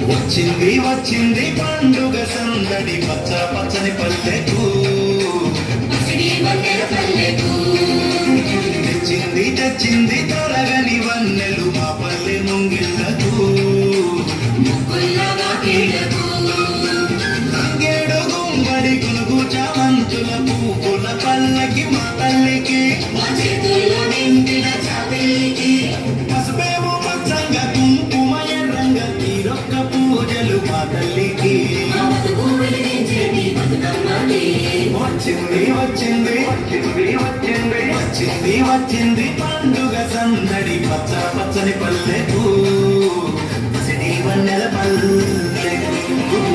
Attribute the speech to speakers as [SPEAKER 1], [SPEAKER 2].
[SPEAKER 1] వచ్చింది వచ్చింది పండుగ సందడి పచ్చ పచ్చని పల్లెకు తెచ్చింది తెచ్చింది తొలగని వన్నెలు మా పల్లె ముంగిళ్ళకు తంగేడు గుమ్మడి గునుగు చామంతుల పూపుల పల్లకి మా తల్లికి పసుపేమో పచ్చంగా కుంకుమ ఎర్రంగా తీరొక్క పూజలు మా తల్లికి వచ్చింది వచ్చింది వచ్చింది వచ్చింది వచ్చింది వచ్చింది పండుగ సందడి పచ్చ పచ్చని పల్లెకు పసిడి వన్నెల పల్లెకు